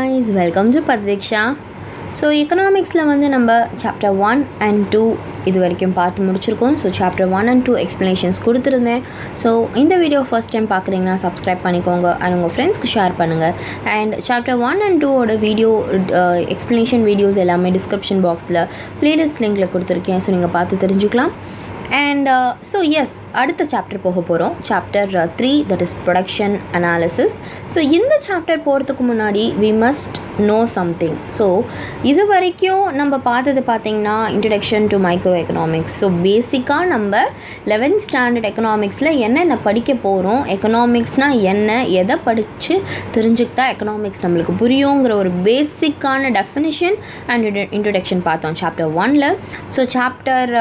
guys, welcome to Padviksha. So எக்கனாமிக்ஸில் வந்து நம்ம சாப்டர் ஒன் அண்ட் டூ இது வரைக்கும் பார்த்து முடிச்சிருக்கோம் so chapter one and two explanations கொடுத்துருந்தேன் ஸோ இந்த வீடியோ ஃபர்ஸ்ட் டைம் பார்க்குறீங்கன்னா சப்ஸ்கிரைப் பண்ணிக்கோங்க அண்ட் உங்கள் ஃப்ரெண்ட்ஸ்க்கு ஷேர் பண்ணுங்கள் அண்ட் சாப்டர் ஒன் அண்ட் டூவோட வீடியோ எக்ஸ்ப்ளனேஷன் வீடியோஸ் எல்லாமே டிஸ்கிரிப்ஷன் பாக்ஸில் ப்ளேலிஸ்ட் லிங்கில் கொடுத்துருக்கேன் ஸோ நீங்கள் பார்த்து தெரிஞ்சுக்கலாம் அண்ட் ஸோ எஸ் அடுத்த சாப்டர் போக போகிறோம் chapter three that is production analysis so இந்த சாப்டர் போகிறதுக்கு முன்னாடி we must know something so இது வரைக்கும் நம்ம பார்த்தது பார்த்திங்கன்னா introduction to micro economics so பேசிக்காக நம்ம லெவன்த் ஸ்டாண்டர்ட் எக்கனாமிக்ஸில் என்னென்ன படிக்க போகிறோம் எக்கனாமிக்ஸ்னால் என்ன எதை படித்து தெரிஞ்சுக்கிட்டா எக்கனாமிக்ஸ் நம்மளுக்கு புரியுங்கிற ஒரு பேசிக்கான டெஃபினிஷன் அண்ட் இன்ட்ரடக்ஷன் பார்த்தோம் சாப்டர் ஒனில் so chapter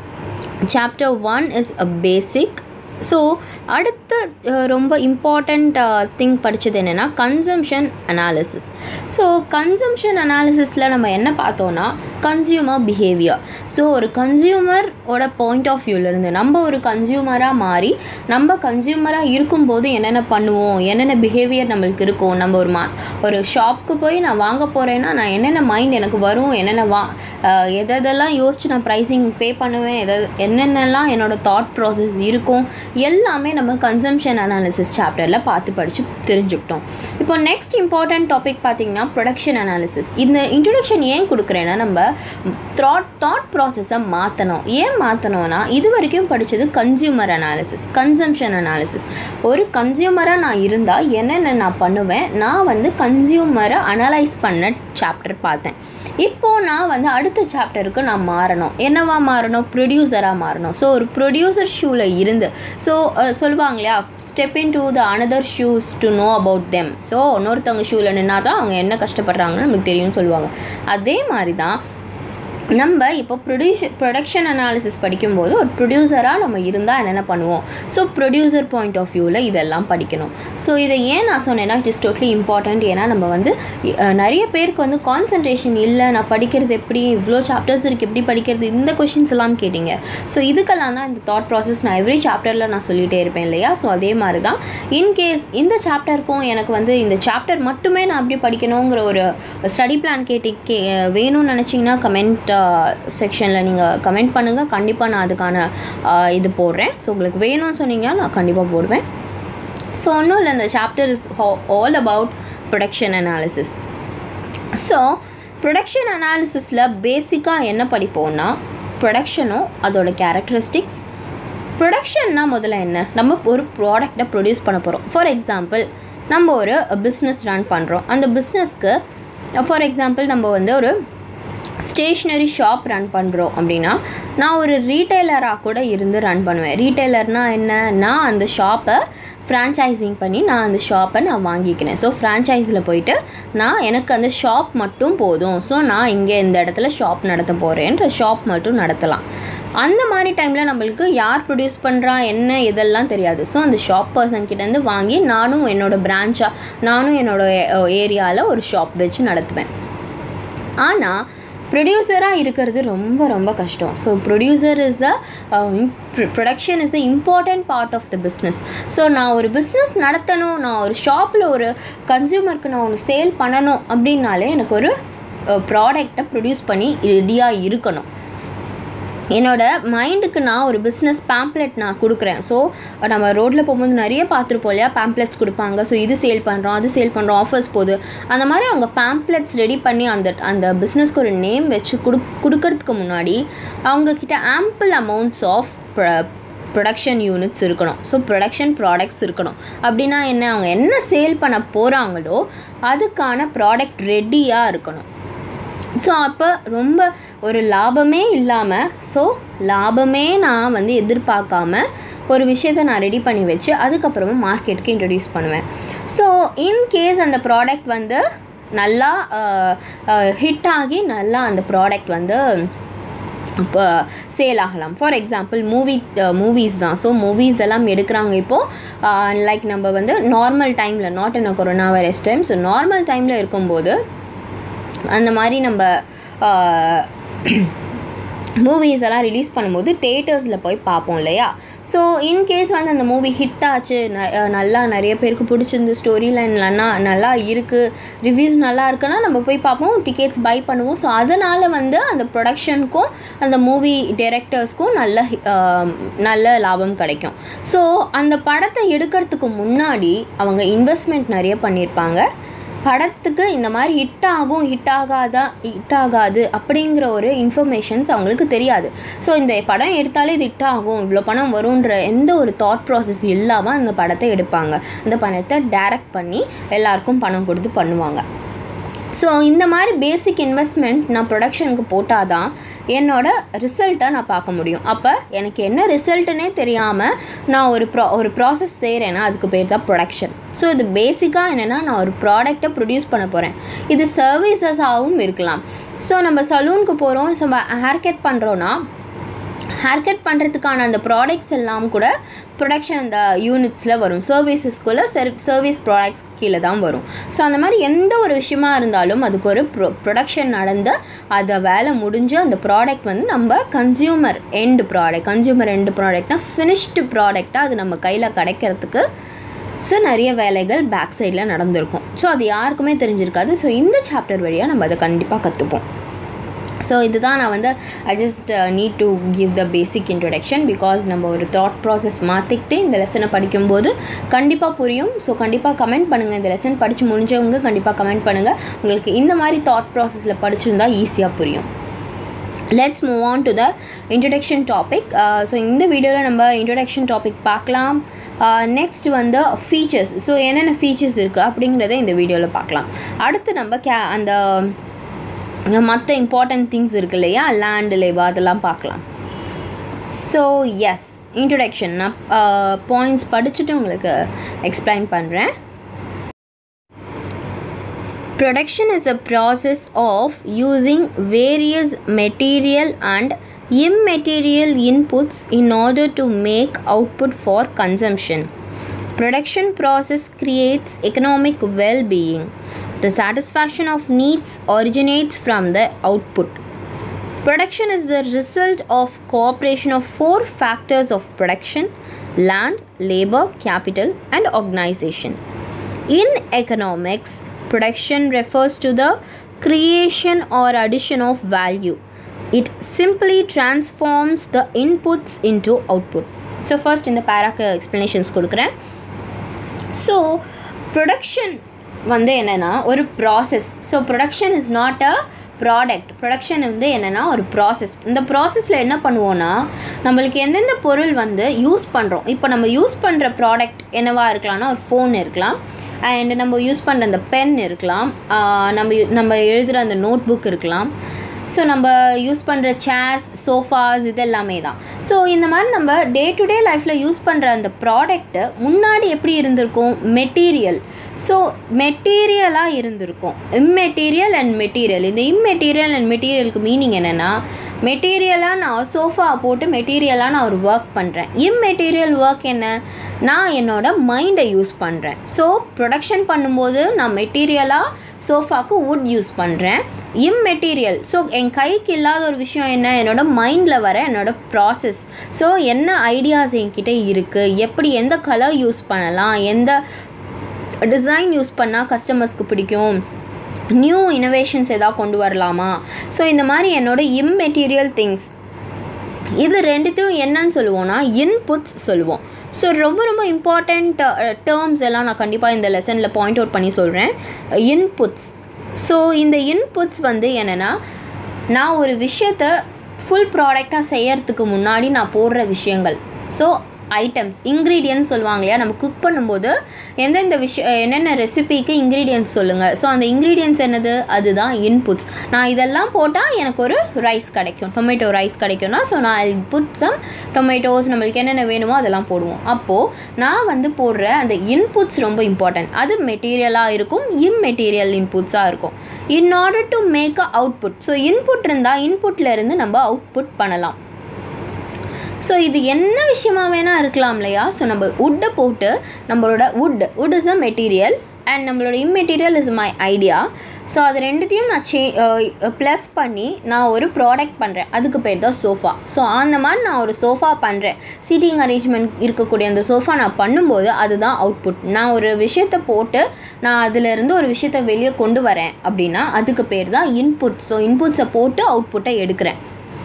chapter one is a basic so அடுத்த ரொம்ப இம்பார்ட்டண்ட் திங் படித்தது என்னென்னா கன்சம்ஷன் அனாலிசிஸ் ஸோ கன்சம்ஷன் அனாலிசிஸில் நம்ம என்ன பார்த்தோன்னா கன்சியூமர் பிஹேவியர் ஸோ ஒரு கன்சியூமரோட பாயிண்ட் ஆஃப் வியூலேருந்து நம்ம ஒரு கன்சியூமராக மாறி நம்ம கன்சியூமராக இருக்கும்போது என்னென்ன பண்ணுவோம் என்னென்ன பிஹேவியர் நம்மளுக்கு இருக்கும் நம்ம ஒரு மா ஒரு ஷாப்புக்கு போய் நான் வாங்க போகிறேன்னா நான் என்னென்ன மைண்ட் எனக்கு வரும் என்னென்ன வா எதெல்லாம் யோசித்து நான் ப்ரைஸிங் பே பண்ணுவேன் எதை என்னென்னலாம் என்னோடய தாட் ப்ராசஸ் இருக்கும் எல்லாமே நம்ம கன்சம்ஷன் அனாலிசிஸ் சாப்டரில் பார்த்து படித்து தெரிஞ்சுக்கிட்டோம் இப்போ நெக்ஸ்ட் இம்பார்ட்டன்ட் டாபிக் பார்த்திங்கன்னா ப்ரொடக்ஷன் அனாலிசிஸ் இந்த இன்ட்ரடக்ஷன் ஏன் கொடுக்குறேன்னா நம்ம தாட் தாட் ப்ராசஸை மாற்றணும் ஏன் மாற்றணும்னா இது வரைக்கும் படித்தது கன்சியூமர் அனாலிசிஸ் கன்சம்ஷன் அனாலிசிஸ் ஒரு கன்சியூமராக நான் இருந்தால் என்னென்ன நான் பண்ணுவேன் நான் வந்து கன்சியூமரை அனலைஸ் பண்ண சாப்டர் பார்த்தேன் இப்போது நான் வந்து அடுத்த சாப்டருக்கு நான் மாறணும் என்னவா மாறணும் ப்ரொடியூசராக மாறணும் ஸோ ஒரு ப்ரொடியூசர் ஷூவில் இருந்து ஸோ சொல்லுவாங்க இல்லையா step in to the another shoes to know about them so இன்னொருத்தவங்க ஷூவில் நின்னா தான் அவங்க என்ன கஷ்டப்படுறாங்கன்னு நமக்கு தெரியும்னு சொல்லுவாங்க அதே மாதிரி தான் நம்ம இப்போ ப்ரொடியூஸ் ப்ரொடக்ஷன் அனாலிசிஸ் படிக்கும்போது ஒரு ப்ரொடியூசராக நம்ம இருந்தால் என்னென்ன பண்ணுவோம் ஸோ ப்ரொடியூசர் பாயிண்ட் ஆஃப் வியூவில் இதெல்லாம் படிக்கணும் ஸோ இதை ஏன் நான் சொன்னேன்னா இட் இஸ் டோட்லி இம்பார்ட்டண்ட் ஏன்னா நம்ம வந்து நிறைய பேருக்கு வந்து கான்சன்ட்ரேஷன் இல்லை நான் படிக்கிறது எப்படி இவ்வளோ சாப்டர்ஸ் இருக்குது எப்படி படிக்கிறது இந்த கொஷின்ஸ் எல்லாம் கேட்டிங்க ஸோ இதுக்கெல்லாம் தான் இந்த தாட் ப்ராசஸ் நான் எவ்ரி சாப்டரில் நான் சொல்லிகிட்டே இருப்பேன் இல்லையா ஸோ அதே மாதிரி தான் இன்கேஸ் இந்த சாப்டருக்கும் எனக்கு வந்து இந்த சாப்டர் மட்டுமே நான் அப்படி படிக்கணுங்கிற ஒரு ஸ்டடி பிளான் கேட்டு கே வேணும்னு நினச்சிங்கன்னா கமெண்ட் செக்ஷனில் நீங்கள் கமெண்ட் பண்ணுங்கள் கண்டிப்பாக நான் அதுக்கான இது போடுறேன் ஸோ உங்களுக்கு வேணும்னு சொன்னீங்கன்னா நான் கண்டிப்பாக போடுவேன் ஸோ ஒன்றும் இல்லை இந்த chapter is all about production analysis so production அனாலிசிஸில் பேசிக்காக என்ன படிப்போம்னா ப்ரொடக்ஷனும் அதோட கேரக்டரிஸ்டிக்ஸ் ப்ரொடக்ஷன்னா முதல்ல என்ன நம்ம ஒரு ப்ராடக்டை ப்ரொடியூஸ் பண்ண போகிறோம் ஃபார் எக்ஸாம்பிள் நம்ம ஒரு பிஸ்னஸ் ரன் பண்ணுறோம் அந்த பிஸ்னஸ்க்கு ஃபார் எக்ஸாம்பிள் நம்ம வந்து ஒரு ஸ்டேஷ்னரி ஷாப் ரன் பண்ணுறோம் அப்படின்னா நான் ஒரு ரீட்டைலராக கூட இருந்து ரன் பண்ணுவேன் ரீட்டைலர்னால் என்ன நான் அந்த ஷாப்பை ஃப்ரான்ச்சைசிங் பண்ணி நான் அந்த ஷாப்பை நான் வாங்கிக்கிறேன் ஸோ ஃப்ரான்ச்சைஸில் போயிட்டு நான் எனக்கு அந்த ஷாப் மட்டும் போதும் ஸோ நான் இங்கே இந்த இடத்துல ஷாப் நடத்த போகிறேன்ற ஷாப் மட்டும் நடத்தலாம் அந்த மாதிரி டைமில் நம்மளுக்கு யார் ப்ரொடியூஸ் பண்ணுறா என்ன இதெல்லாம் தெரியாது ஸோ அந்த ஷாப் பர்சன் கிட்டேருந்து வாங்கி நானும் என்னோடய பிரான்ச்சாக நானும் என்னோடய ஏரியாவில் ஒரு ஷாப் வச்சு நடத்துவேன் ஆனால் ப்ரொடியூசராக இருக்கிறது ரொம்ப ரொம்ப கஷ்டம் so producer is the production is the important part of the business so நான் ஒரு பிஸ்னஸ் நடத்தணும் நான் ஒரு ஷாப்பில் ஒரு கன்சியூமருக்கு நான் ஒன்று சேல் பண்ணணும் அப்படின்னாலே எனக்கு ஒரு ப்ராடக்டை ப்ரொடியூஸ் பண்ணி ரெடியாக இருக்கணும் என்னோடய மைண்டுக்கு நான் ஒரு பிஸ்னஸ் பேம்ப்ளெட் நான் கொடுக்குறேன் ஸோ நம்ம ரோட்டில் போகும்போது நிறைய பார்த்துருப்போம் இல்லையா பேம்ப்ளெட்ஸ் கொடுப்பாங்க ஸோ இது சேல் பண்ணுறோம் அது சேல் பண்ணுறோம் ஆஃபர்ஸ் போகுது அந்த மாதிரி அவங்க பேம்ப்ளெட்ஸ் ரெடி பண்ணி அந்த அந்த பிஸ்னஸ்க்கு ஒரு நேம் வச்சு கொடு கொடுக்கறதுக்கு முன்னாடி அவங்கக்கிட்ட ample amounts of production units இருக்கணும் ஸோ ப்ரொடக்ஷன் ப்ராடக்ட்ஸ் இருக்கணும் அப்படின்னா என்ன அவங்க என்ன சேல் பண்ண போகிறாங்களோ அதுக்கான ப்ராடக்ட் ரெடியாக இருக்கணும் ஸோ அப்போ ரொம்ப ஒரு லாபமே இல்லாமல் ஸோ லாபமே நான் வந்து எதிர்பார்க்காம ஒரு விஷயத்தை நான் ரெடி பண்ணி வச்சு அதுக்கப்புறமா மார்க்கெட்டுக்கு இன்ட்ரடியூஸ் பண்ணுவேன் ஸோ இன்கேஸ் அந்த ப்ராடக்ட் வந்து நல்லா ஹிட் ஆகி நல்லா அந்த ப்ராடக்ட் வந்து இப்போ சேல் ஆகலாம் ஃபார் எக்ஸாம்பிள் மூவி மூவிஸ் தான் ஸோ மூவிஸ் எல்லாம் எடுக்கிறாங்க இப்போது லைக் நம்ம வந்து நார்மல் டைமில் not in a corona virus time so normal டைமில் இருக்கும்போது அந்த மாதிரி நம்ம மூவிஸ் எல்லாம் ரிலீஸ் பண்ணும்போது தேட்டர்ஸில் போய் பார்ப்போம் இல்லையா ஸோ இன்கேஸ் வந்து அந்த மூவி ஹிட் ஆச்சு ந- அஹ் நல்லா நிறைய பேருக்கு பிடிச்சிருந்து ஸ்டோரி லைன் நல்லா நல்லா இருக்குது ரிவ்யூஸ் நல்லா இருக்குன்னா நம்ம போய் பார்ப்போம் டிக்கெட்ஸ் பை பண்ணுவோம் ஸோ அதனால் வந்து அந்த ப்ரொடக்ஷனுக்கும் அந்த மூவி டைரக்டர்ஸ்க்கும் நல்ல hi- ஆஹ் நல்ல லாபம் கிடைக்கும் ஸோ அந்த படத்தை எடுக்கிறதுக்கு முன்னாடி அவங்க இன்வெஸ்ட்மெண்ட் நிறைய பண்ணியிருப்பாங்க படத்துக்கு இந்த மாதிரி ஹிட் ஆகும் ஹிட் ஆகாதா ஹிட் ஆகாது அப்படிங்கிற ஒரு இன்ஃபர்மேஷன்ஸ் அவங்களுக்கு தெரியாது ஸோ இந்த படம் எடுத்தாலே இது ஹிட் ஆகும் இவ்வளோ பணம் வரும்ன்ற எந்த ஒரு தாட் ப்ராசஸ் இல்லாமல் அந்த படத்தை எடுப்பாங்க அந்த பணத்தை டைரக்ட் பண்ணி எல்லாருக்கும் பணம் கொடுத்து பண்ணுவாங்க ஸோ இந்த மாதிரி பேசிக் இன்வெஸ்ட்மெண்ட் நான் ப்ரொடக்ஷனுக்கு போட்டால் தான் என்னோட ரிசல்ட்டை நான் பார்க்க முடியும் அப்போ எனக்கு என்ன ரிசல்ட்டுனே தெரியாமல் நான் ஒரு ப்ரா ஒரு ப்ராசஸ் செய்கிறேன்னா அதுக்கு பேர் தான் ப்ரொடக்ஷன் ஸோ இது பேசிக்காக என்னென்னா நான் ஒரு ப்ராடக்ட்டை ப்ரொடியூஸ் பண்ண போகிறேன் இது சர்வீசஸாகவும் இருக்கலாம் ஸோ நம்ம சலூனுக்கு போகிறோம் ஸோ நம்ம ஹேர் கட் பண்ணுறோன்னா ஹேர் கட் பண்ணுறதுக்கான அந்த ப்ராடக்ட்ஸ் எல்லாம் கூட ப்ரொடக்ஷன் அந்த யூனிட்ஸில் வரும் சர்வீசஸ்க்குள்ளே சர் சர்வீஸ் ப்ராடக்ட்ஸ் கீழே தான் வரும் ஸோ அந்த மாதிரி எந்த ஒரு விஷயமா இருந்தாலும் அதுக்கு ஒரு ப்ரொ ப்ரொடக்ஷன் நடந்து அதை வேலை முடிஞ்சு அந்த ப்ராடக்ட் வந்து நம்ம consumer end product consumer end ப்ராடக்ட்னா ஃபினிஷ்டு ப்ராடக்டாக அது நம்ம கையில் கிடைக்கிறதுக்கு ஸோ நிறைய வேலைகள் பேக் சைடில் நடந்திருக்கும் ஸோ அது யாருக்குமே தெரிஞ்சிருக்காது ஸோ இந்த சாப்டர் வழியாக நம்ம அதை கண்டிப்பாக கற்றுப்போம் ஸோ இதுதான் நான் வந்து I just need to give the basic introduction because நம்ம ஒரு தாட் ப்ராசஸ் மாற்றிக்கிட்டு இந்த லெசனை படிக்கும்போது கண்டிப்பாக புரியும் ஸோ கண்டிப்பாக கமெண்ட் பண்ணுங்கள் இந்த லெசன் படித்து முடிஞ்சவங்க கண்டிப்பாக கமெண்ட் பண்ணுங்கள் உங்களுக்கு இந்த மாதிரி தாட் ப்ராசஸில் படிச்சிருந்தா ஈஸியாக புரியும் let's move on to the introduction topic so இந்த வீடியோவில் நம்ம இன்ட்ரடக்ஷன் டாபிக் பார்க்கலாம் நெக்ஸ்ட் வந்து ஃபீச்சர்ஸ் ஸோ என்னென்ன ஃபீச்சர்ஸ் இருக்குது அப்படிங்கிறத இந்த வீடியோவில் பார்க்கலாம் அடுத்து நம்ம கே அந்த மற்ற இம்பார்ட்டன்ட் திங்ஸ் இருக்கு இல்லையா லேண்ட் லேபா அதெல்லாம் பார்க்கலாம் ஸோ எஸ் இன்ட்ரடக்ஷன் நான் பாயிண்ட்ஸ் படிச்சுட்டு உங்களுக்கு எக்ஸ்பிளைன் பண்ணுறேன் Production is a process of using various material and immaterial inputs in order to make output for consumption. Production process creates economic well-being. The satisfaction of needs originates from the output. Production is the result of cooperation of four factors of production land, labor, capital, and organization. In economics, production refers to the creation or addition of value. It simply transforms the inputs into output. So, first இந்த பேராக்கு explanations கொடுக்குறேன் so production வந்து என்னென்னா ஒரு process so production is not a product production வந்து என்னென்னா ஒரு process இந்த ப்ராசஸில் என்ன பண்ணுவோன்னா நம்மளுக்கு எந்தெந்த பொருள் வந்து யூஸ் பண்ணுறோம் இப்போ நம்ம யூஸ் பண்ணுற ப்ராடக்ட் என்னவா இருக்கலாம்னா ஒரு ஃபோன் இருக்கலாம் அண்ட் நம்ம யூஸ் பண்ணுற அந்த பென் இருக்கலாம் ஆஹ் நம்ம யூ- நம்ம எழுதுகிற அந்த நோட் புக் இருக்கலாம் ஸோ நம்ம யூஸ் பண்ணுற சேர்ஸ் சோஃபாஸ் இது எல்லாமே தான் ஸோ இந்த மாதிரி நம்ம டே டு டே லைஃப்பில் யூஸ் பண்ணுற அந்த ப்ராடக்ட்டு முன்னாடி எப்படி இருந்திருக்கும் மெட்டீரியல் ஸோ மெட்டீரியலாக இருந்திருக்கும் இம்மெட்டீரியல் அண்ட் மெட்டீரியல் இந்த இம்மெட்டீரியல் அண்ட் மெட்டீரியலுக்கு மீனிங் என்னென்னா மெட்டீரியலாக நான் சோஃபா போட்டு மெட்டீரியலாக நான் ஒரு ஒர்க் பண்ணுறேன் இம்மெட்டீரியல் ஒர்க் என்ன நான் என்னோட மைண்டை யூஸ் பண்ணுறேன் ஸோ ப்ரொடக்ஷன் பண்ணும்போது நான் மெட்டீரியலாக சோஃபாக்கு வுட் யூஸ் பண்ணுறேன் இம்மெட்டீரியல் ஸோ என் கைக்கு இல்லாத ஒரு விஷயம் என்ன என்னோட மைண்டில் வர என்னோட ப்ராசஸ் ஸோ என்ன ஐடியாஸ் என்கிட்ட இருக்குது எப்படி எந்த கலர் யூஸ் பண்ணலாம் எந்த டிசைன் யூஸ் பண்ணால் கஸ்டமர்ஸ்க்கு பிடிக்கும் நியூ இனோவேஷன்ஸ் எதாவது கொண்டு வரலாமா ஸோ இந்த மாதிரி என்னோட இம்மெட்டீரியல் திங்ஸ் இது ரெண்டுத்தையும் என்னன்னு சொல்லுவோம்னா இன்புட்ஸ் சொல்லுவோம் ஸோ ரொம்ப ரொம்ப இம்பார்ட்டண்ட் டேர்ம்ஸ் எல்லாம் நான் கண்டிப்பாக இந்த லெசனில் பாயிண்ட் அவுட் பண்ணி சொல்கிறேன் இன்புட்ஸ் ஸோ இந்த இன்புட்ஸ் வந்து என்னென்னா நான் ஒரு விஷயத்த ஃபுல் ப்ராடக்டாக செய்யறதுக்கு முன்னாடி நான் போடுற விஷயங்கள் ஸோ ஐட்டம்ஸ் இன்க்ரீடியன்ஸ் சொல்லுவாங்க இல்லையா நம்ம குக் பண்ணும்போது எந்தெந்த விஷயம் என்னென்ன ரெசிபிக்கு இன்க்ரீடியன்ஸ் சொல்லுங்கள் ஸோ அந்த இன்க்ரீடியன்ஸ் என்னது அதுதான் இன்புட்ஸ் நான் இதெல்லாம் போட்டால் எனக்கு ஒரு ரைஸ் கிடைக்கும் டொமேட்டோ ரைஸ் கிடைக்கும்னா ஸோ நான் ஐ புட் சம் டொமேட்டோஸ் நம்மளுக்கு என்னென்ன வேணுமோ அதெல்லாம் போடுவோம் அப்போது நான் வந்து போடுற அந்த இன்புட்ஸ் ரொம்ப இம்பார்ட்டன்ட் அது மெட்டீரியலாக இருக்கும் இம்மெட்டீரியல் இன்புட்ஸாக இருக்கும் in order to make a output so input இருந்தால் இன்புட்டில் இருந்து நம்ம அவுட்புட் பண்ணலாம் ஸோ இது என்ன விஷயமா வேணால் இருக்கலாம் இல்லையா ஸோ நம்ம வுட்டை போட்டு நம்மளோட wood wood is a material and நம்மளோட immaterial is my idea so அது ரெண்டுத்தையும் நான் சே ப்ளஸ் பண்ணி நான் ஒரு ப்ராடக்ட் பண்ணுறேன் அதுக்கு பேர் தான் சோஃபா ஸோ அந்த மாதிரி நான் ஒரு சோஃபா பண்ணுறேன் சீட்டிங் அரேஞ்ச்மெண்ட் இருக்கக்கூடிய அந்த சோஃபா நான் பண்ணும்போது அதுதான் அவுட்புட் நான் ஒரு விஷயத்தை போட்டு நான் அதிலிருந்து ஒரு விஷயத்தை வெளியே கொண்டு வரேன் அப்படின்னா அதுக்கு பேர் தான் இன்புட் ஸோ இன்புட்ஸை போட்டு அவுட்புட்டை எடுக்கிறேன்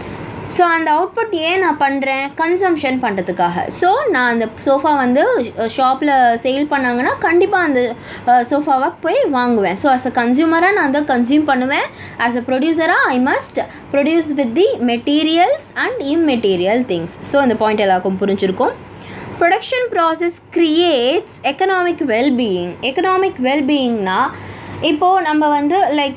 ஸோ அந்த அவுட்புட் ஏன் நான் பண்ணுறேன் கன்சம்ஷன் பண்ணுறதுக்காக ஸோ நான் அந்த சோஃபா வந்து ஷாப்பில் சேல் பண்ணாங்கன்னா கண்டிப்பாக அந்த சோஃபாவை போய் வாங்குவேன் ஸோ அஸ் அ கன்சியூமராக நான் அதை கன்சியூம் பண்ணுவேன் ஆஸ் அ ப்ரொடியூசராக I must produce with the materials and immaterial things so அந்த பாயிண்ட் எல்லாருக்கும் புரிஞ்சிருக்கும் production process creates economic wellbeing economic வெல்பீயிங்னா இப்போது நம்ம வந்து லைக்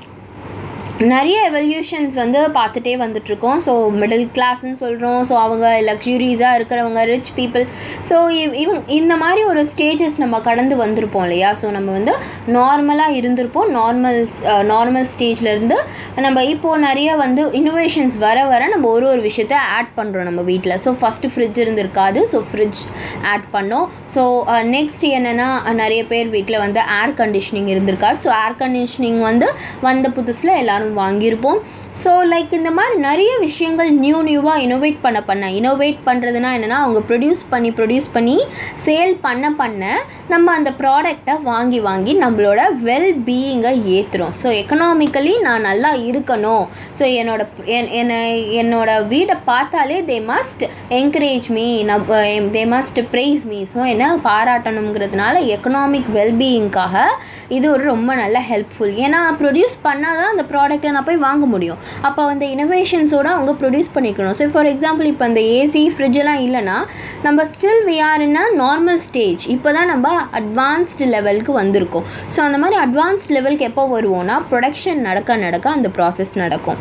நிறைய எவல்யூஷன்ஸ் வந்து பார்த்துட்டே வந்துட்ருக்கோம் ஸோ மிடில் கிளாஸ்ன்னு சொல்கிறோம் ஸோ அவங்க லக்ஸுரிஸாக இருக்கிறவங்க ரிச் பீப்புள் ஸோ இவங்க இந்த மாதிரி ஒரு ஸ்டேஜஸ் நம்ம கடந்து வந்திருப்போம் இல்லையா ஸோ நம்ம வந்து நார்மலாக இருந்திருப்போம் நார்மல் நார்மல் ஸ்டேஜ்லேருந்து நம்ம இப்போது நிறைய வந்து இன்னோவேஷன்ஸ் வர வர நம்ம ஒரு ஒரு விஷயத்த ஆட் பண்ணுறோம் நம்ம வீட்டில் ஸோ ஃபஸ்ட்டு ஃப்ரிட்ஜ் இருந்திருக்காது ஸோ ஃப்ரிட்ஜ் ஆட் பண்ணோம் ஸோ நெக்ஸ்ட் என்னென்னா நிறைய பேர் வீட்டில் வந்து ஏர் கண்டிஷனிங் இருந்திருக்காது ஸோ ஏர் கண்டிஷனிங் வந்து வந்த புதுசில் எல்லோரும் வாங்கியிருப்போம் ஸோ லைக் இந்த மாதிரி நிறைய விஷயங்கள் நியூ நியூவாக இனோவேட் பண்ண பண்ண இனோவேட் பண்ணுறதுனா என்னென்னா அவங்க ப்ரொடியூஸ் பண்ணி ப்ரொடியூஸ் பண்ணி சேல் பண்ண பண்ண நம்ம அந்த ப்ராடக்டை வாங்கி வாங்கி நம்மளோட வெல் பீயிங்கை ஏற்றுறோம் ஸோ எக்கனாமிக்கலி நான் நல்லா இருக்கணும் ஸோ என்னோட என்னை என்னோட வீடை பார்த்தாலே தே மஸ்ட் என்கரேஜ் மீ நம் they must praise me so என்ன பாராட்டணுங்கிறதுனால எக்கனாமிக் வெல்பீயிங்காக இது ஒரு ரொம்ப நல்ல ஹெல்ப்ஃபுல் ஏன்னா ப்ரொடியூஸ் பண்ணால் தான் அந்த ப்ராடக்ட்டை நான் போய் வாங்க முடியும் அப்போ அந்த இனோவேஷன்ஸோடு அவங்க ப்ரொடியூஸ் பண்ணிக்கணும் ஸோ ஃபார் எக்ஸாம்பிள் இப்போ அந்த ஏசி ஃப்ரிட்ஜெல்லாம் இல்லைன்னா நம்ம still we are in a normal stage இப்போ தான் நம்ம அட்வான்ஸ்டு லெவலுக்கு வந்திருக்கோம் ஸோ அந்த மாதிரி அட்வான்ஸ்ட் லெவலுக்கு எப்போ வருவோம்னா ப்ரொடக்ஷன் நடக்க நடக்க அந்த ப்ராசஸ் நடக்கும்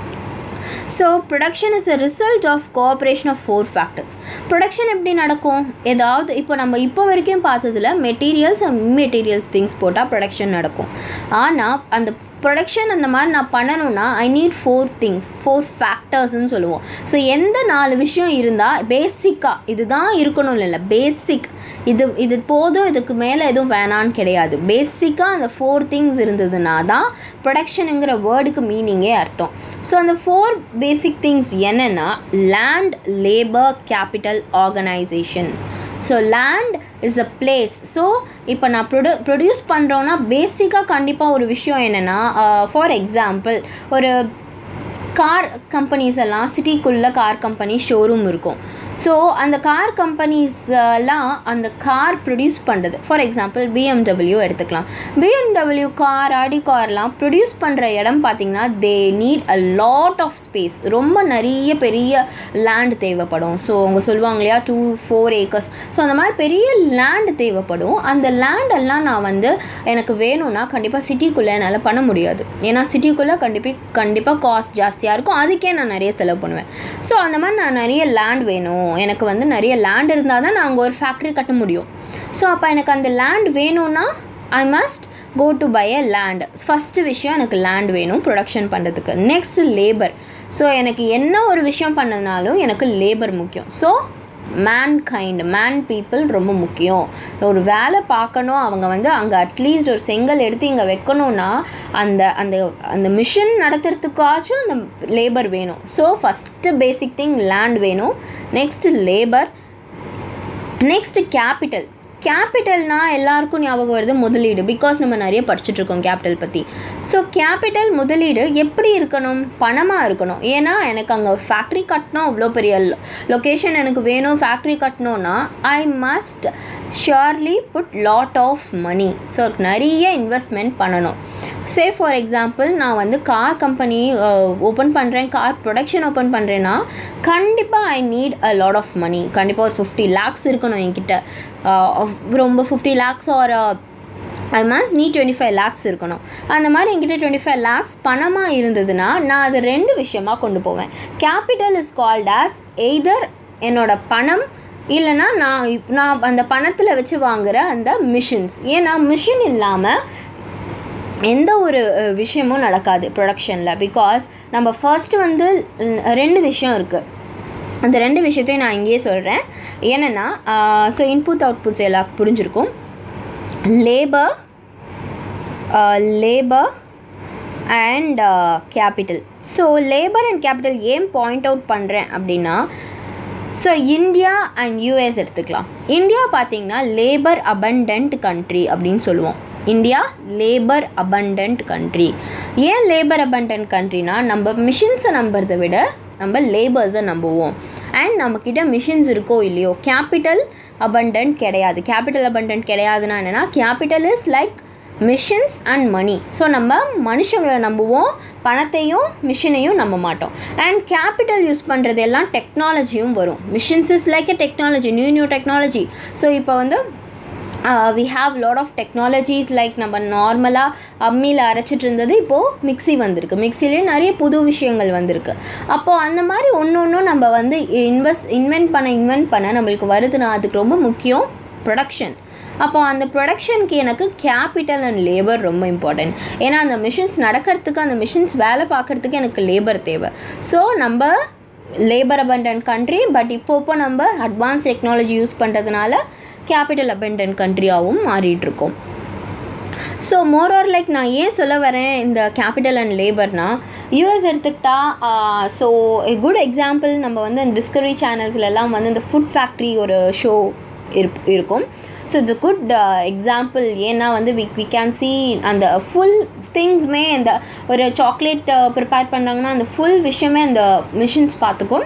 so production is a result of cooperation of four factors production எப்படி நடக்கும் ஏதாவது இப்போ நம்ம இப்போ வரைக்கும் பார்த்ததில் மெட்டீரியல்ஸ் அண்ட் இம்மெட்டீரியல்ஸ் திங்ஸ் போட்டால் ப்ரொடக்ஷன் நடக்கும் ஆனால் அந்த ப்ரொடக்ஷன் அந்த மாதிரி நான் பண்ணணும்னா I need four things four ஃபேக்டர்ஸ்னு சொல்லுவோம் ஸோ எந்த நாலு விஷயம் இருந்தால் பேசிக்காக இதுதான் இருக்கணும் இல்லை பேசிக் இது இது போதும் இதுக்கு மேலே எதுவும் வேணான்னு கிடையாது பேசிக்காக அந்த ஃபோர் திங்ஸ் இருந்ததுனா தான் ப்ரொடக்ஷனுங்கிற வேர்டுக்கு மீனிங்கே அர்த்தம் ஸோ அந்த ஃபோர் பேசிக் திங்ஸ் என்னென்னா land labour capital organisation so land is a place so இப்போ நான் ப்ரொடு ப்ரொடியூஸ் பண்ணுறோன்னா பேசிக்காக கண்டிப்பாக ஒரு விஷயம் என்னென்னா ஃபார் எக்ஸாம்பிள் ஒரு கார் கம்பெனிஸ் எல்லாம் சிட்டிக்குள்ளே கார் கம்பெனி ஷோரூம் இருக்கும் ஸோ அந்த கார் கம்பெனிஸ்லாம் அந்த கார் ப்ரொடியூஸ் பண்ணுறது ஃபார் எக்ஸாம்பிள் பிஎம்டபிள்யூ எடுத்துக்கலாம் பிஎம்டபிள்யூ கார் ஆடி கார்லாம் ப்ரொடியூஸ் பண்ணுற இடம் பார்த்திங்கன்னா they need a lot of space ரொம்ப நிறைய பெரிய லேண்ட் தேவைப்படும் ஸோ அவங்க சொல்லுவாங்க இல்லையா டூ ஃபோர் ஏக்கர்ஸ் ஸோ அந்த மாதிரி பெரிய லேண்ட் தேவைப்படும் அந்த லேண்டெல்லாம் நான் வந்து எனக்கு வேணும்னா கண்டிப்பாக சிட்டிக்குள்ளே என்னால் பண்ண முடியாது ஏன்னா சிட்டிக்குள்ளே கண்டிப்பாக கண்டிப்பாக காஸ்ட் ஜாஸ்தியாக இருக்கும் அதுக்கே நான் நிறைய செலவு பண்ணுவேன் ஸோ அந்த மாதிரி நான் நிறைய லேண்ட் வேணும் எனக்கு வந்து நிறைய லேண்ட் இருந்தால் தான் நான் அங்கே ஒரு ஃபேக்ட்ரி கட்ட முடியும் ஸோ அப்போ எனக்கு அந்த லேண்ட் வேணும்னா I must go to buy a land first விஷயம் எனக்கு லேண்ட் வேணும் ப்ரொடக்ஷன் பண்ணுறதுக்கு நெக்ஸ்ட் லேபர் ஸோ எனக்கு என்ன ஒரு விஷயம் பண்ணதுனாலும் எனக்கு லேபர் முக்கியம் so mankind man people ரொம்ப முக்கியம் ஒரு வேலை பார்க்கணும் அவங்க வந்து அங்கே அட்லீஸ்ட் ஒரு செங்கல் எடுத்து இங்கே வைக்கணும்னா அந்த அந்த அந்த மிஷின் நடத்துறதுக்காச்சும் அந்த லேபர் வேணும் so first basic thing land வேணும் நெக்ஸ்ட் லேபர் நெக்ஸ்ட் கேபிட்டல் கேபிட்டல்னா எல்லாருக்கும் ஞாபகம் வருது முதலீடு பிகாஸ் நம்ம நிறைய படிச்சுட்ருக்கோம் கேபிட்டல் பற்றி ஸோ கேபிட்டல் முதலீடு எப்படி இருக்கணும் பணமாக இருக்கணும் ஏன்னா எனக்கு அங்கே ஒரு ஃபேக்ட்ரி கட்டணும் அவ்வளோ பெரிய லொக்கேஷன் எனக்கு வேணும் ஃபேக்ட்ரி கட்டணும்னா I must surely put lot of money so நிறைய இன்வெஸ்ட்மெண்ட் பண்ணணும் சே ஃபார் எக்ஸாம்பிள் நான் வந்து கார் கம்பெனி ஓப்பன் பண்ணுறேன் கார் ப்ரொடக்ஷன் ஓப்பன் பண்ணுறேன்னா கண்டிப்பாக I need a lot of money கண்டிப்பாக ஒரு ஃபிஃப்டி லேக்ஸ் இருக்கணும் என்கிட்ட ரொம்ப ஃபிஃப்டி லேக்ஸ் ஒரு ஐ மஸ்ட் நீ டுவெண்ட்டி ஃபைவ் லேக்ஸ் இருக்கணும் அந்த மாதிரி என்கிட்ட டுவெண்ட்டி ஃபைவ் லேக்ஸ் பணமாக இருந்ததுன்னா நான் அது ரெண்டு விஷயமாக கொண்டு போவேன் capital is called as either என்னோட பணம் இல்லைனா நான் இப் நான் அந்த பணத்தில் வச்சு வாங்குகிற அந்த மிஷின்ஸ் ஏன்னா மிஷின் இல்லாமல் எந்த ஒரு விஷயமும் நடக்காது ப்ரொடக்ஷனில் பிகாஸ் நம்ம ஃபர்ஸ்ட் வந்து ரெண்டு விஷயம் இருக்குது அந்த ரெண்டு விஷயத்தையும் நான் இங்கேயே சொல்கிறேன் என்னென்னா ஸோ இன்புட் அவுட்புட்ஸ் எல்லாம் புரிஞ்சிருக்கும் labour labour and capital so labour and capital ஏன் பாயிண்ட் அவுட் பண்ணுறேன் அப்படின்னா ஸோ இந்தியா அண்ட் யூஎஸ் எடுத்துக்கலாம் இந்தியா பார்த்தீங்கன்னா லேபர் அபண்டன்ட் கண்ட்ரி அப்படின்னு சொல்லுவோம் இந்தியா லேபர் அபண்டன்ட் கண்ட்ரி ஏன் லேபர் அபண்டன்ட் கண்ட்ரினா நம்ம மிஷின்ஸை நம்புறதை விட நம்ம லேபர்ஸை நம்புவோம் அண்ட் நம்மக்கிட்ட மிஷின்ஸ் இருக்கோ இல்லையோ கேபிட்டல் அபண்டன்ட் கிடையாது கேபிட்டல் அபண்டன்ட் கிடையாதுன்னா என்னென்னா capital is like machines and money so நம்ம மனுஷங்களை நம்புவோம் பணத்தையும் மிஷினையும் நம்ப மாட்டோம் அண்ட் கேபிட்டல் யூஸ் பண்ணுறது எல்லாம் டெக்னாலஜியும் வரும் machines is like a technology new new technology so இப்போ வந்து we have lot of technologies like நம்ம நார்மலாக அம்மியில் அரைச்சிட்டு இருந்தது இப்போது மிக்சி வந்திருக்கு மிக்சிலேயே நிறைய புது விஷயங்கள் வந்திருக்கு அப்போது அந்த மாதிரி ஒன்று ஒன்றும் நம்ம வந்து இன்வெஸ்ட் இன்வென்ட் பண்ண இன்வென்ட் பண்ண நம்மளுக்கு வருதுன்னா அதுக்கு ரொம்ப முக்கியம் ப்ரொடக்ஷன் அப்போ அந்த ப்ரொடக்ஷனுக்கு எனக்கு கேபிட்டல் அண்ட் லேபர் ரொம்ப இம்பார்ட்டன்ட் ஏன்னா அந்த மிஷின்ஸ் நடக்கிறதுக்கு அந்த மிஷின்ஸ் வேலை பார்க்குறதுக்கு எனக்கு லேபர் தேவை ஸோ நம்ம லேபர் அபண்டன்ட் கண்ட்ரி பட் இப்போ இப்போ நம்ம அட்வான்ஸ் டெக்னாலஜி யூஸ் பண்ணுறதுனால கேபிட்டல் அபண்டன்ட் கண்ட்ரியாகவும் மாறிட்டுருக்கோம் ஸோ மோர் ஆர் லைக் நான் ஏன் சொல்ல வரேன் இந்த கேபிட்டல் அண்ட் லேபர்னா யூஎஸ் எடுத்துக்கிட்டா ஸோ குட் எக்ஸாம்பிள் நம்ம வந்து இந்த டிஸ்கவரி சேனல்ஸ்லலாம் வந்து இந்த ஃபுட் ஃபேக்ட்ரி ஒரு ஷோ இருப் இருக்கும் so it's a good example ஏன்னா வந்து வி வி கேன் சி அந்த ஃபுல் திங்ஸ்மே அந்த ஒரு சாக்லேட் ப்ரிப்பேர் பண்ணுறாங்கன்னா அந்த ஃபுல் விஷயமே அந்த மிஷின்ஸ் பார்த்துக்கும்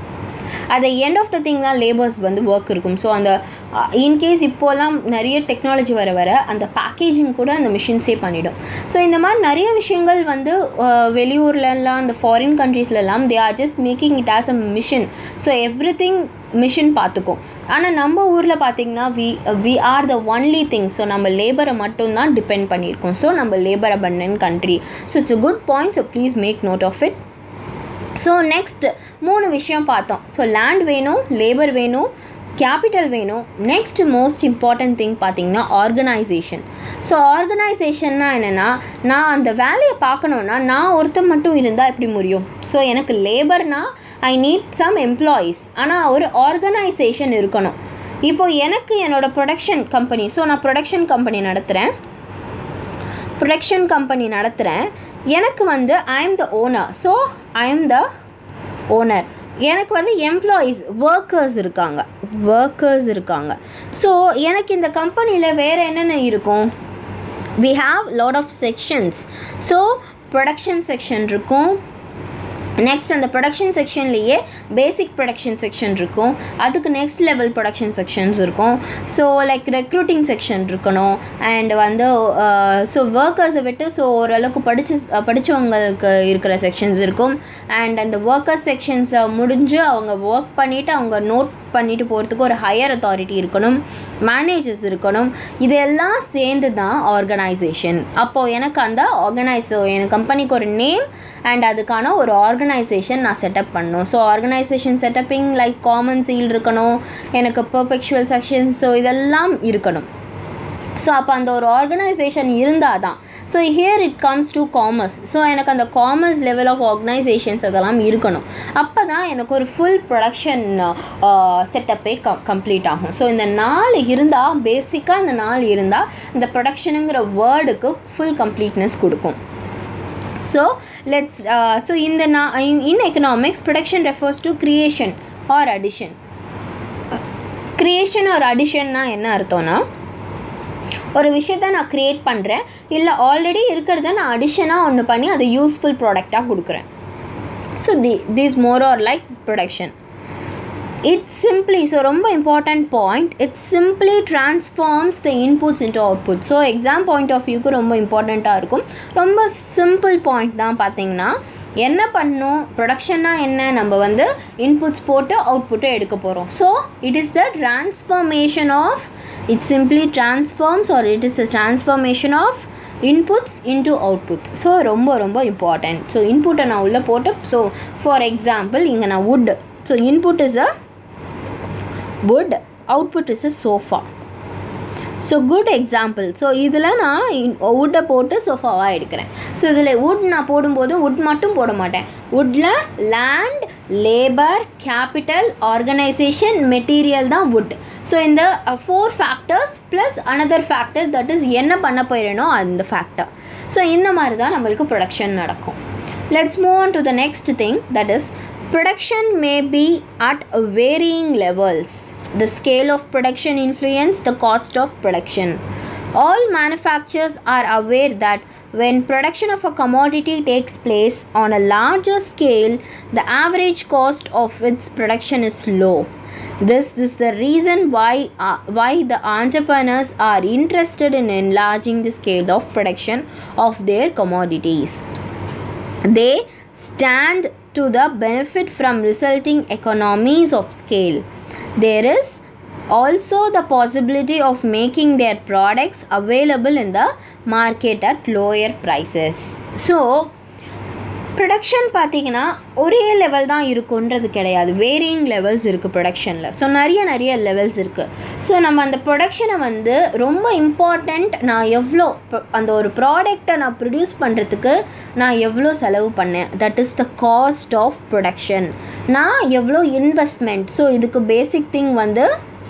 அது எண்ட் ஆஃப் த திங் தான் லேபர்ஸ் வந்து ஒர்க் இருக்கும் ஸோ அந்த இன்கேஸ் இப்போலாம் நிறைய டெக்னாலஜி வர வர அந்த பேக்கேஜிங் கூட அந்த மிஷின்ஸே பண்ணிடும் ஸோ இந்த மாதிரி நிறைய விஷயங்கள் வந்து வெளியூர்லலாம் அந்த ஃபாரின் கண்ட்ரீஸ்லலாம் they are just making it as a machine so everything machine பார்த்துக்கும் ஆனால் நம்ம ஊரில் பார்த்திங்கன்னா we we are the only thing so நம்ம லேபரை மட்டும்தான் டிபெண்ட் பண்ணியிருக்கோம் ஸோ நம்ம labour abundant country so it's a good point so please make note of it so next மூணு விஷயம் பார்த்தோம் ஸோ லேண்ட் வேணும் லேபர் வேணும் கேபிட்டல் வேணும் நெக்ஸ்ட் மோஸ்ட் இம்பார்ட்டன்ட் திங் பார்த்தீங்கன்னா ஆர்கனைசேஷன் ஸோ ஆர்கனைசேஷன்னா என்னென்னா நான் அந்த வேலையை பார்க்கணுன்னா நான் ஒருத்தர் மட்டும் இருந்தால் எப்படி முடியும் ஸோ எனக்கு லேபர்னா ஐ நீட் சம் எம்ப்ளாயீஸ் ஆனால் ஒரு ஆர்கனைசேஷன் இருக்கணும் இப்போ எனக்கு என்னோட ப்ரொடக்ஷன் கம்பெனி ஸோ நான் ப்ரொடக்ஷன் கம்பெனி நடத்துகிறேன் ப்ரொடக்ஷன் கம்பெனி நடத்துகிறேன் எனக்கு வந்து I am the owner so I am the owner எனக்கு வந்து எம்ப்ளாயீஸ் ஒர்க்கர்ஸ் இருக்காங்க ஒர்க்கர்ஸ் இருக்காங்க ஸோ எனக்கு இந்த கம்பெனியில் வேறு என்னென்ன இருக்கும் we have lot of sections so production section இருக்கும் நெக்ஸ்ட் அந்த ப்ரொடக்ஷன் செக்ஷன்லேயே பேசிக் ப்ரொடக்ஷன் செக்ஷன் இருக்கும் அதுக்கு நெக்ஸ்ட் லெவல் ப்ரொடக்ஷன் செக்ஷன்ஸ் இருக்கும் ஸோ லைக் ரெக்ரூட்டிங் செக்ஷன் இருக்கணும் அண்ட் வந்து ஸோ ஒர்க்கர்ஸை விட்டு ஸோ ஓரளவுக்கு படிச்சு படித்தவங்களுக்கு இருக்கிற செக்ஷன்ஸ் இருக்கும் அண்ட் அந்த ஒர்க்கர்ஸ் செக்ஷன்ஸை முடிஞ்சு அவங்க ஒர்க் பண்ணிவிட்டு அவங்க நோட் பண்ணிட்டு போகிறதுக்கு ஒரு ஹையர் அத்தாரிட்டி இருக்கணும் மேனேஜர்ஸ் இருக்கணும் இதெல்லாம் சேர்ந்து தான் ஆர்கனைசேஷன் அப்போது எனக்கு அந்த ஆர்கனைஸ் என் கம்பெனிக்கு ஒரு நேம் அண்ட் அதுக்கான ஒரு ஆர்கனைசேஷன் நான் செட்டப் பண்ணணும் so organisation setupping like common seal இருக்கணும் எனக்கு பர்ஃபெக்சுவல் செக்ஷன்ஸ் ஸோ இதெல்லாம் இருக்கணும் ஸோ அப்போ அந்த ஒரு ஆர்கனைசேஷன் இருந்தால் தான் so here it comes to commerce so எனக்கு அந்த காமர்ஸ் லெவல் ஆஃப் ஆர்கனைசேஷன்ஸ் அதெல்லாம் இருக்கணும் அப்போ தான் எனக்கு ஒரு ஃபுல் ப்ரொடக்ஷன் செட்டப்பே க கம்ப்ளீட் ஆகும் ஸோ இந்த நாள் இருந்தால் பேசிக்காக இந்த நாள் இருந்தால் இந்த ப்ரொடக்ஷனுங்கிற வேர்டுக்கு ஃபுல் கம்ப்ளீட்னஸ் கொடுக்கும் ஸோ லெட்ஸ் ஸோ இந்த நான் in economics production refers to creation or addition creation or அடிஷன்னா என்ன அர்த்தம்னா ஒரு விஷயத்த நான் க்ரியேட் பண்ணுறேன் இல்லை ஆல்ரெடி இருக்கிறத நான் அடிஷனாக ஒன்று பண்ணி அதை யூஸ்ஃபுல் ப்ராடக்டாக கொடுக்குறேன் so the this more or like production it's simply so ரொம்ப important point it's simply transforms the inputs into output so exam point of வியூக்கு ரொம்ப இம்பார்ட்டண்ட்டாக இருக்கும் ரொம்ப சிம்பிள் பாயிண்ட் தான் பார்த்தீங்கன்னா என்ன பண்ணும் ப்ரொடக்ஷன்னா என்ன நம்ம வந்து இன்புட்ஸ் போட்டு அவுட்புட்டை எடுக்க போகிறோம் so it is the transformation of it simply transforms or it is the transformation of inputs into outputs so ரொம்ப ரொம்ப இம்பார்ட்டண்ட் ஸோ இன்புட்டை நான் உள்ளே போட்டு ஸோ ஃபார் எக்ஸாம்பிள் இங்கே நான் wood so input is a wood output is a sofa so good example so இதில் நான் வுட்டை போட்டு சோஃபாவாக எடுக்கிறேன் ஸோ இதில் வுட் நான் போடும்போது வுட் மட்டும் போட மாட்டேன் வுட்டில் land labour capital organisation material தான் வுட் ஸோ இந்த four factors plus another factor that is என்ன பண்ண போயிடணும் அந்த ஃபேக்டர் ஸோ இந்த மாதிரி தான் நம்மளுக்கு ப்ரொடக்ஷன் நடக்கும் let's move on to the next thing that is production may be at varying levels the scale of production influence the cost of production all manufacturers are aware that when production of a commodity takes place on a larger scale the average cost of its production is low this is the reason why uh, why the entrepreneurs are interested in enlarging the scale of production of their commodities they stand to the benefit from resulting economies of scale there is also the possibility of making their products available in the market at lower prices so production பார்த்தீங்கன்னா ஒரே level தான் இருக்குன்றது கிடையாது varying levels இருக்குது ப்ரொடக்ஷனில் so நிறைய நிறைய levels இருக்குது ஸோ நம்ம அந்த ப்ரொடக்ஷனை வந்து ரொம்ப இம்பார்ட்டண்ட் நான் எவ்வளோ அந்த ஒரு ப்ராடக்டை நான் ப்ரொடியூஸ் பண்ணுறதுக்கு நான் எவ்வளோ செலவு பண்ணேன் that is the cost of production நான் எவ்வளோ இன்வெஸ்ட்மெண்ட் ஸோ இதுக்கு பேசிக் திங் வந்து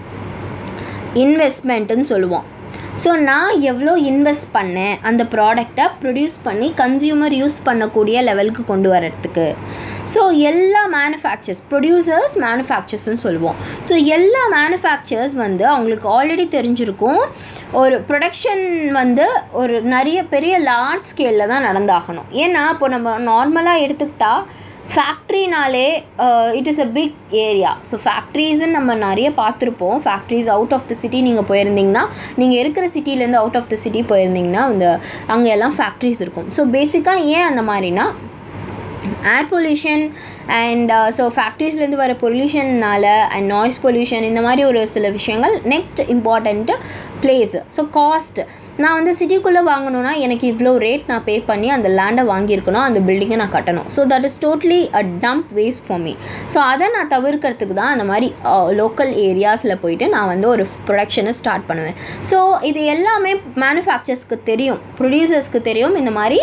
இன்வெஸ்ட்மெண்ட்டுன்னு சொல்லுவோம் ஸோ நான் எவ்வளோ இன்வெஸ்ட் பண்ணேன் அந்த ப்ராடக்டை ப்ரொடியூஸ் பண்ணி கன்சியூமர் யூஸ் பண்ணக்கூடிய லெவலுக்கு கொண்டு வரத்துக்கு ஸோ எல்லா மேனுஃபேக்சர்ஸ் ப்ரொடியூசர்ஸ் மேனுஃபேக்சர்ஸ்னு சொல்லுவோம் ஸோ எல்லா மேனுஃபேக்சர்ஸ் வந்து அவங்களுக்கு ஆல்ரெடி தெரிஞ்சிருக்கும் ஒரு ப்ரொடக்ஷன் வந்து ஒரு நிறைய பெரிய லார்ஜ் ஸ்கேலில் தான் நடந்தாகணும் ஏன்னா இப்போ நம்ம நார்மலாக எடுத்துக்கிட்டால் ஃபேக்ட்ரினாலே it is a big area so ஃபேக்ட்ரிஸ்ன்னு நம்ம நிறைய பார்த்துருப்போம் factories out of the city நீங்கள் போயிருந்தீங்கன்னா நீங்கள் இருக்கிற சிட்டிலேருந்து அவுட் ஆஃப் த சிட்டி போயிருந்தீங்கன்னா அந்த அங்கே எல்லாம் ஃபேக்ட்ரிஸ் இருக்கும் ஸோ பேசிக்காக ஏன் அந்த மாதிரினா ஏர் பொல்யூஷன் அண்ட் ஸோ ஃபேக்ட்ரிஸ்லேருந்து வர பொல்யூஷன்னால் அண்ட் நாய்ஸ் பொல்யூஷன் இந்த மாதிரி ஒரு சில விஷயங்கள் next important place so cost நான் வந்து சிட்டிக்குள்ளே வாங்கணுன்னா எனக்கு இவ்வளோ ரேட் நான் பே பண்ணி அந்த லேண்டை வாங்கியிருக்கணும் அந்த பில்டிங்கை நான் கட்டணும் so that is totally a dump waste for me so அதை நான் தவிர்க்கிறதுக்கு தான் அந்த மாதிரி லோக்கல் ஏரியாஸில் போயிட்டு நான் வந்து ஒரு ப்ரொடக்ஷனை ஸ்டார்ட் பண்ணுவேன் ஸோ இது எல்லாமே மேனுஃபேக்சர்ஸ்க்கு தெரியும் ப்ரொடியூசர்ஸ்க்கு தெரியும் இந்த மாதிரி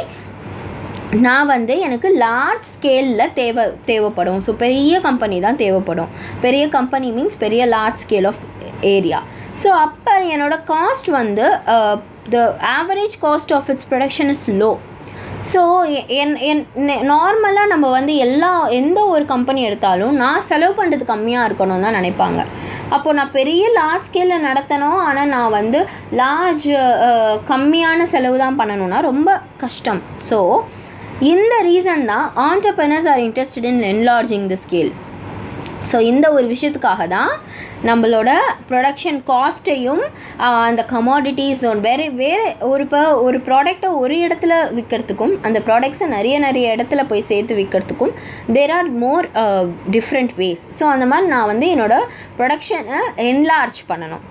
நான் வந்து எனக்கு லார்ஜ் ஸ்கேலில் தேவை தேவைப்படும் ஸோ பெரிய கம்பெனி தான் தேவைப்படும் பெரிய கம்பெனி மீன்ஸ் பெரிய large scale of area so அப்போ என்னோடய காஸ்ட் வந்து the average cost of its production is low so என் என் நார்மலாக நம்ம வந்து எல்லா எந்த ஒரு கம்பெனி எடுத்தாலும் நான் செலவு பண்ணுறது கம்மியாக இருக்கணும் தான் நினைப்பாங்க அப்போது நான் பெரிய லார்ஜ் ஸ்கேலில் நடத்தணும் ஆனால் நான் வந்து லார்ஜ் கம்மியான செலவு தான் பண்ணணும்னா ரொம்ப கஷ்டம் ஸோ இந்த ரீசன் தான் entrepreneurs are interested in enlarging the scale so இந்த ஒரு விஷயத்துக்காக தான் நம்மளோட ப்ரொடக்ஷன் காஸ்ட்டையும் அந்த கமாடிட்டிஸ் வேறு வேறு ஒரு இப்போ ஒரு ப்ராடக்டை ஒரு இடத்துல விற்கிறதுக்கும் அந்த ப்ராடக்ட்ஸை நிறைய நிறைய இடத்துல போய் சேர்த்து விற்கிறதுக்கும் there are more different ways so அந்த மாதிரி நான் வந்து என்னோடய ப்ரொடக்ஷனை என்லார்ஜ் பண்ணணும்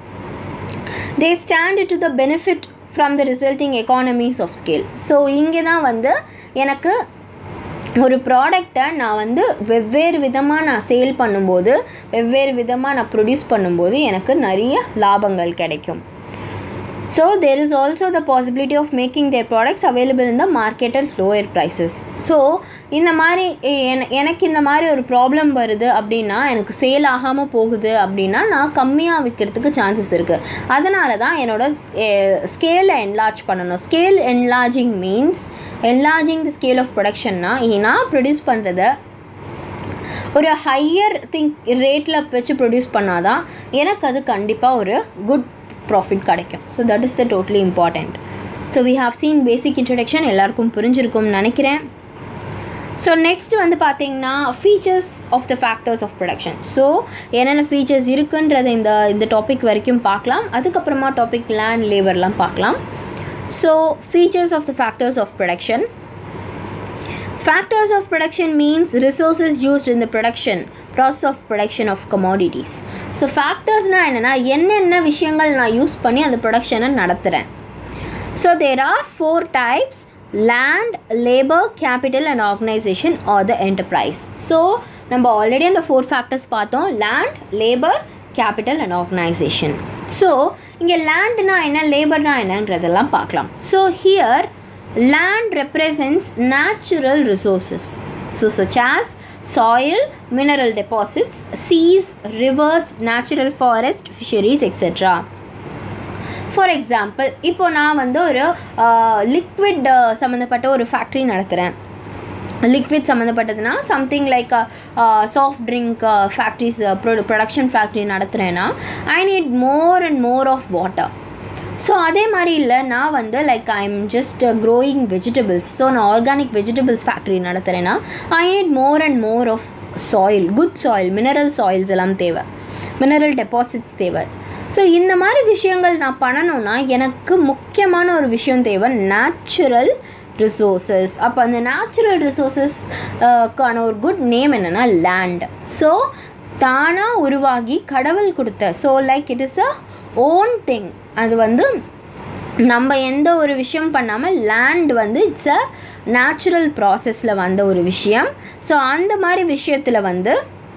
they stand to the benefit from the resulting economies of scale so இங்கே தான் வந்து எனக்கு ஒரு ப்ராடக்டை நான் வந்து வெவ்வேறு விதமாக நான் சேல் பண்ணும்போது வெவ்வேறு விதமாக நான் ப்ரொடியூஸ் பண்ணும்போது எனக்கு நிறைய லாபங்கள் கிடைக்கும் so there is also the possibility of making their products available in the market at lower prices so இந்த மாதிரி எனக்கு இந்த மாதிரி ஒரு ப்ராப்ளம் வருது அப்படின்னா எனக்கு சேல் ஆகாமல் போகுது அப்படின்னா நான் கம்மியாக விற்கிறதுக்கு சான்சஸ் இருக்குது அதனால தான் என்னோடய ஸ்கேலை என்லார்ஜ் பண்ணணும் scale enlarging means enlarging the scale of ப்ரொடக்ஷன்னா நான் ப்ரொடியூஸ் பண்ணுறத ஒரு ஹையர் திங்க் ரேட்டில் வச்சு ப்ரொடியூஸ் பண்ணாதான் எனக்கு அது கண்டிப்பாக ஒரு குட் ப்ராஃபிட் கிடைக்கும் so that is the totally important so we have seen basic introduction எல்லாருக்கும் புரிஞ்சிருக்கும்னு நினைக்கிறேன் ஸோ நெக்ஸ்ட் வந்து பார்த்தீங்கன்னா features of the factors of production so என்னென்ன ஃபீச்சர்ஸ் இருக்குன்றதை இந்த இந்த டாபிக் வரைக்கும் பார்க்கலாம் அதுக்கப்புறமா டாபிக் லேண்ட் லேபர்லாம் பார்க்கலாம் so features of the factors of production Factors of production means resources used in the production process of production of commodities. So ஃபேக்டர்ஸ்னால் என்னென்னா என்னென்ன விஷயங்கள் நான் யூஸ் பண்ணி அந்த ப்ரொடக்ஷனை நடத்துகிறேன் so there are four types land labour capital and organisation or the enterprise so நம்ம ஆல்ரெடி அந்த ஃபோர் ஃபேக்டர்ஸ் பார்த்தோம் land labour capital and organisation so இங்கே லேண்ட்னா என்ன லேபர்னா என்னன்றதெல்லாம் பார்க்கலாம் so here land represents natural resources so such as soil mineral deposits seas rivers natural forest fisheries etc for example இப்போ நான் வந்து ஒரு லிக்விட் சம்மந்தப்பட்ட ஒரு ஃபேக்ட்ரி நடத்துகிறேன் லிக்விட் சம்மந்தப்பட்டதுன்னா something like soft drink factories ப்ரொ ப்ரொடக்ஷன் ஃபேக்ட்ரி நடத்துகிறேன்னா I need more and more of water so அதே மாதிரி இல்லை நான் வந்து like I am just growing vegetables so நான் ஆர்கானிக் வெஜிடபிள்ஸ் ஃபேக்ட்ரி நடத்துகிறேன்னா I need more and more of soil good soil mineral soils எல்லாம் தேவை மினரல் டெபாசிட்ஸ் தேவை ஸோ இந்த மாதிரி விஷயங்கள் நான் பண்ணணும்னா எனக்கு முக்கியமான ஒரு விஷயம் தேவை நேச்சுரல் ரிசோர்ஸஸ் அப்போ அந்த நேச்சுரல் ரிசோர்ஸஸ்க்கான ஒரு குட் நேம் என்னென்னா லேண்ட் ஸோ தானாக உருவாகி கடவுள் கொடுத்த so like it is a own thing அது வந்து நம்ம எந்த ஒரு விஷயம் பண்ணாமல் லேண்ட் வந்து இட்ஸ் அ நேச்சுரல் ப்ராசஸில் வந்த ஒரு விஷயம் ஸோ அந்த மாதிரி விஷயத்தில் வந்து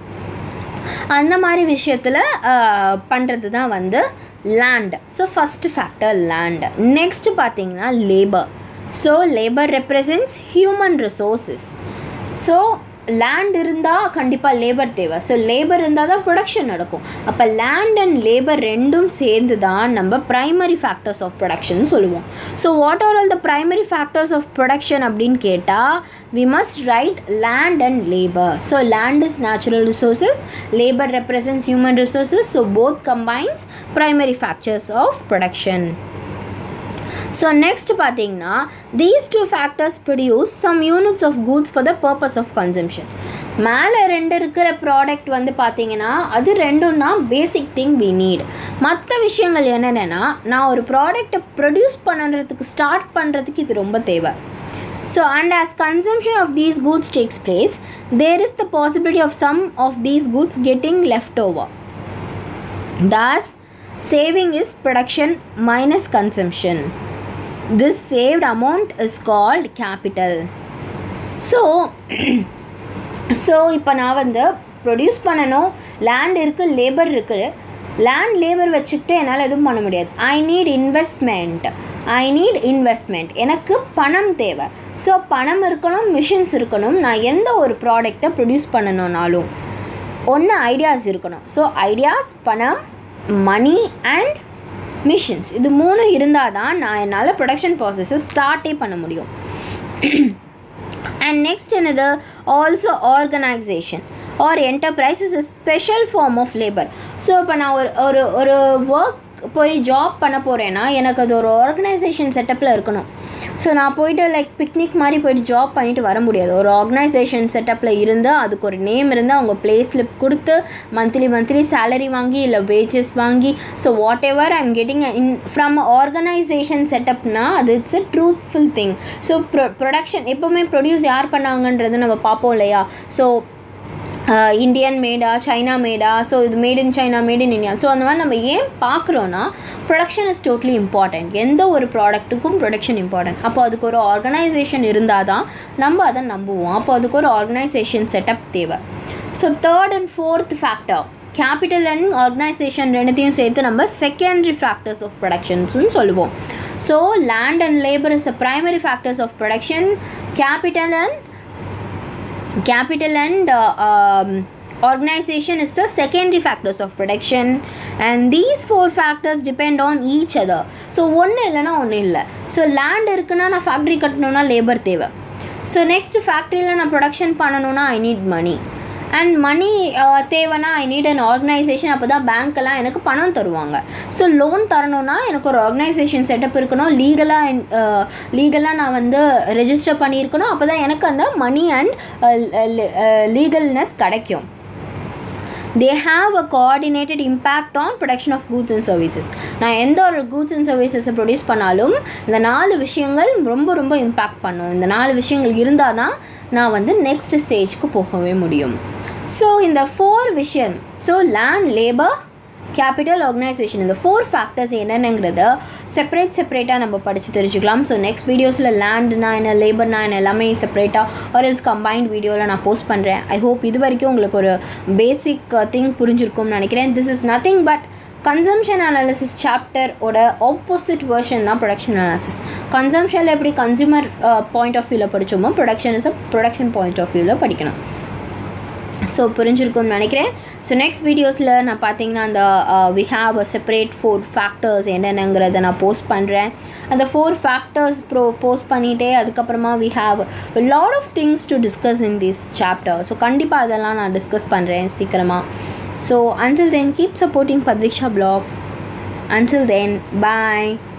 அந்த மாதிரி விஷயத்தில் பண்ணுறது தான் வந்து land so first factor land next பார்த்தீங்கன்னா labour so labour represents human resources so land இருந்தால் கண்டிப்பாக லேபர் தேவை ஸோ லேபர் இருந்தால் தான் ப்ரொடக்ஷன் நடக்கும் அப்போ லேண்ட் அண்ட் லேபர் ரெண்டும் சேர்ந்து தான் நம்ம ப்ரைமரி ஃபேக்டர்ஸ் ஆஃப் ப்ரொடக்ஷன் சொல்லுவோம் so what are all the primary factors of production அப்படின்னு கேட்டால் we must write land and labour so land is natural resources labour represents human resources so both combines primary factors of production so next பார்த்தீங்கன்னா these two factors produce some units of goods for the purpose of consumption மேலே ரெண்டு இருக்கிற product வந்து பார்த்தீங்கன்னா அது ரெண்டும் தான் basic thing we need மற்ற விஷயங்கள் என்னென்னா நான் ஒரு ப்ராடக்டை ப்ரொடியூஸ் பண்ணுறதுக்கு ஸ்டார்ட் பண்ணுறதுக்கு இது ரொம்ப தேவை So, and as consumption of these goods takes place, there is the possibility of some of these goods getting left over. Thus, saving is production minus consumption. This saved amount is called capital. So so இப்போ நான் வந்து produce பண்ணணும் land இருக்குது labour இருக்குது land labour வச்சுக்கிட்டு என்னால் எதுவும் பண்ண முடியாது I need investment I need investment எனக்கு பணம் தேவை ஸோ பணம் இருக்கணும் மிஷின்ஸ் இருக்கணும் நான் எந்த ஒரு ப்ராடக்டை ப்ரொடியூஸ் பண்ணணுன்னாலும் ஒன்று ஐடியாஸ் இருக்கணும் ஸோ ஐடியாஸ் பணம் மணி அண்ட் மிஷின்ஸ் இது மூணு இருந்தால் தான் நான் என்னால் ப்ரொடக்ஷன் ப்ராசஸை ஸ்டார்ட்டே பண்ண முடியும் அண்ட் நெக்ஸ்ட் என்னது also organisation or enterprise is a special form of labour so இப்போ நான் ஒரு ஒரு ஒரு ஒர்க் போய் ஜாப் பண்ண போகிறேன்னா எனக்கு அது ஒரு ஆர்கனைசேஷன் செட்டப்பில் இருக்கணும் ஸோ நான் போயிட்டு லைக் பிக்னிக் மாதிரி போயிட்டு ஜாப் பண்ணிட்டு வர முடியாது ஒரு ஆர்கனைசேஷன் செட்டப்பில் இருந்து அதுக்கு ஒரு நேம் இருந்து அவங்க ப்ளே ஸ்லிப் கொடுத்து மந்த்லி மந்த்லி சேலரி வாங்கி இல்லை வேஜஸ் வாங்கி so whatever I'm getting in from organisation செட்டப்னா அது it's a truthful thing so pro production எப்போவுமே ப்ரொடியூஸ் யார் பண்ணாங்கன்றது நம்ம பார்ப்போம் இல்லையா ஸோ இந்தியன் மேடா சைனா மேடா ஸோ இது made in China made in India so அந்த மாதிரி நம்ம ஏன் பார்க்குறோன்னா ப்ரொடக்ஷன் இஸ் டோட்லி இம்பார்ட்டண்ட் எந்த ஒரு ப்ராடக்ட்டுக்கும் ப்ரொடக்ஷன் இம்பார்ட்டன்ட் அப்போ அதுக்கு ஒரு ஆர்கனைசேஷன் இருந்தால் தான் நம்ம அதை நம்புவோம் அப்போ அதுக்கு ஒரு ஆர்கனைசேஷன் செட்டப் தேவை so third and fourth factor capital and organisation ரெண்டுத்தையும் சேர்த்து நம்ம செகண்டரி ஃபேக்டர்ஸ் ஆஃப் ப்ரொடக்ஷன்ஸ்னு சொல்லுவோம் so land and labour is a primary factors of production capital and capital and uh, um, organization is the secondary factors of production and these four factors depend on each other so ஒன்று இல்லைன்னா ஒன்று இல்லை so land இருக்குன்னா நான் factory கட்டணுன்னா labour தேவை so next ஃபேக்ட்ரியில் நான் ப்ரொடக்ஷன் பண்ணணுன்னா I need money and money தேவைன்னா ஐ நீட் அன் ஆர்கனைசேஷன் அப்போ தான் பேங்க்கெல்லாம் எனக்கு பணம் தருவாங்க ஸோ லோன் தரணும்னா எனக்கு ஒரு ஆர்கனைசேஷன் செட்டப் இருக்கணும் லீகலாக லீகலாக நான் வந்து ரெஜிஸ்டர் பண்ணியிருக்கணும் அப்போ தான் எனக்கு அந்த மணி அண்ட் லீகல்னஸ் கிடைக்கும் they have a coordinated impact on production of goods and services நான் எந்த ஒரு கூட்ஸ் அண்ட் சர்வீசஸை ப்ரொடியூஸ் பண்ணாலும் இந்த நாலு விஷயங்கள் ரொம்ப ரொம்ப இம்பேக்ட் பண்ணும் இந்த நாலு விஷயங்கள் இருந்தால் தான் நான் வந்து நெக்ஸ்ட் ஸ்டேஜ்க்கு போகவே முடியும் ஸோ இந்த ஃபோர் விஷயம் so land labour capital organisation இந்த ஃபோர் ஃபேக்டர்ஸ் என்னென்னங்கிறத செப்பரேட் செப்பரேட்டாக நம்ம படித்து தெரிஞ்சுக்கலாம் ஸோ நெக்ஸ்ட் வீடியோஸில் லேண்ட்னா என்ன லேபர்னா என்ன எல்லாமே செப்பரேட்டாக ஆர் எல்ஸ் கம்பைன்ட் வீடியோவில் நான் போஸ்ட் பண்ணுறேன் ஐ ஹோப் இது வரைக்கும் உங்களுக்கு ஒரு பேசிக் திங் புரிஞ்சிருக்கும்னு நினைக்கிறேன் this is nothing but consumption analysis சாப்டரோட ஆப்போசிட் வெர்ஷன் தான் ப்ரொடக்ஷன் அனாலிசிஸ் கன்சம்ஷனில் எப்படி கன்சூமர் பாயிண்ட் ஆஃப் வியூவில் படித்தோமோ production is a production point of வியூவில் படிக்கணும் ஸோ புரிஞ்சிருக்கும்னு நினைக்கிறேன் ஸோ நெக்ஸ்ட் வீடியோஸில் நான் பார்த்தீங்கன்னா அந்த we have a separate four factors என்னென்னங்கிறத நான் போஸ்ட் பண்ணுறேன் அந்த ஃபோர் ஃபேக்டர்ஸ் ப்ரோ போஸ்ட் பண்ணிகிட்டே அதுக்கப்புறமா we have lot of things to discuss in this chapter so கண்டிப்பாக அதெல்லாம் நான் டிஸ்கஸ் பண்ணுறேன் சீக்கிரமாக so until then keep supporting பத்ரிக்ஷா பிளாக் அன்டில் தென் பாய்